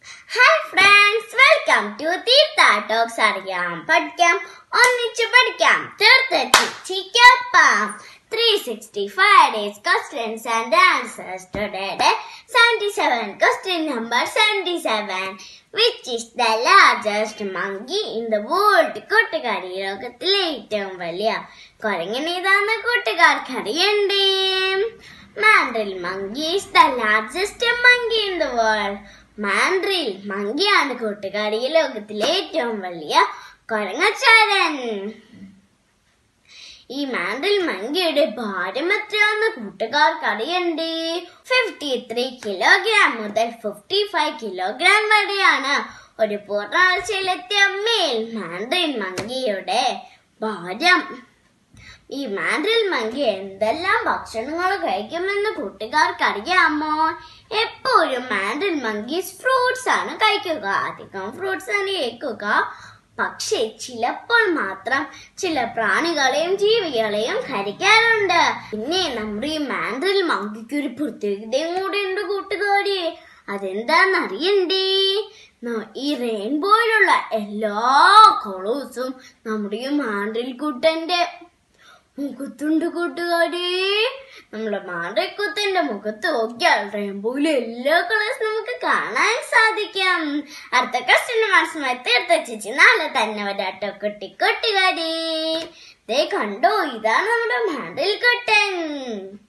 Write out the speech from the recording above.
hi friends welcome to Theertha talks അറിയാം പഠിക്കാം ഒന്നിച്ച് പഠിക്കാം തീർത്ഥ ചിച്ചിക്കൊപ്പം three sixty five days questions and answers ടുഡേയുടെ seventy seven question number seventy seven which is the largest monkey in the world കൂട്ടുകാരി ലോകത്തിലെ ഏറ്റവും വലിയ കുരങ്ങനേതാന്ന് കൂട്ടുകാർക്ക് അറിയണ്ടേ mandrill monkey is the largest monkey in the world mandrill മങ്കിയാണ് കൂട്ടുകാരി ലോകത്തിലെ ഏറ്റവും വലിയ കുരങ്ങച്ചാരൻ ഈ മാൻഡ്രിൽ മങ്കിയുടെ ഭാരം എത്രയാന്ന് കൂട്ടുകാർക്ക് അറിയണ്ടേ ഫിഫ്റ്റി ത്രീ കിലോഗ്രാം മുതൽ ഫിഫ്റ്റി ഫൈവ് കിലോഗ്രാം വരെയാണ് ഒരു പൂർണ്ണാഴ്ചയിലെത്തിയ മേൽ മാൻഡ്രിൽ മങ്കിയുടെ ഭാരം ഈ മാൻഡ്രിൽ മങ്കി എന്തെല്ലാം ഭക്ഷണങ്ങൾ കഴിക്കുമെന്ന് കൂട്ടുകാർക്ക് അറിയാമോ എപ്പോഴും മാൻഡ്രിൽ മങ്കീസ് ഫ്രൂട്ട്സ് ആണ് കഴിക്കുക അധികം ഫ്രൂട്ട്സ് ആണ് കഴിക്കുക പക്ഷേ ചിലപ്പോൾ മാത്രം ചില പ്രാണികളെയും ജീവികളെയും കഴിക്കാറുണ്ട് പിന്നെ നമ്മുടെ ഈ മാൻഡ്രിൽ മങ്കിക്ക് ഒരു പ്രത്യേകതയും കൂടി ഉണ്ട് കൂട്ടുകാരി അതെന്താന്ന് അറിയണ്ടേ ന- ഈ റെയിൻബോയിലുള്ള എല്ലാ കളേഴ്സും നമ്മുടെ ഈ മാൻഡ്രിൽ കുട്ടന്റെ മുഖത്തുണ്ട് കൂട്ടുകാരി നമ്മുടെ മാണ്ടക്കുത്തന്റെ മുഖത്ത് നോക്കിയാൽ റെയിൻബോയിലെ എല്ലാ കളേഴ്സ് നമുക്ക് കാണാൻ സാധിക്കും അടുത്ത ക്വസ്റ്റ്യൻ മനസ്സിലായി തീർത്ത ചേച്ചി നാളെ തന്നെ വരാട്ടോ കുട്ടി കൂട്ടുകാരി ദേ കണ്ടോ ഇതാണ് നമ്മുടെ മാണ്ടിൽ കുട്ടൻ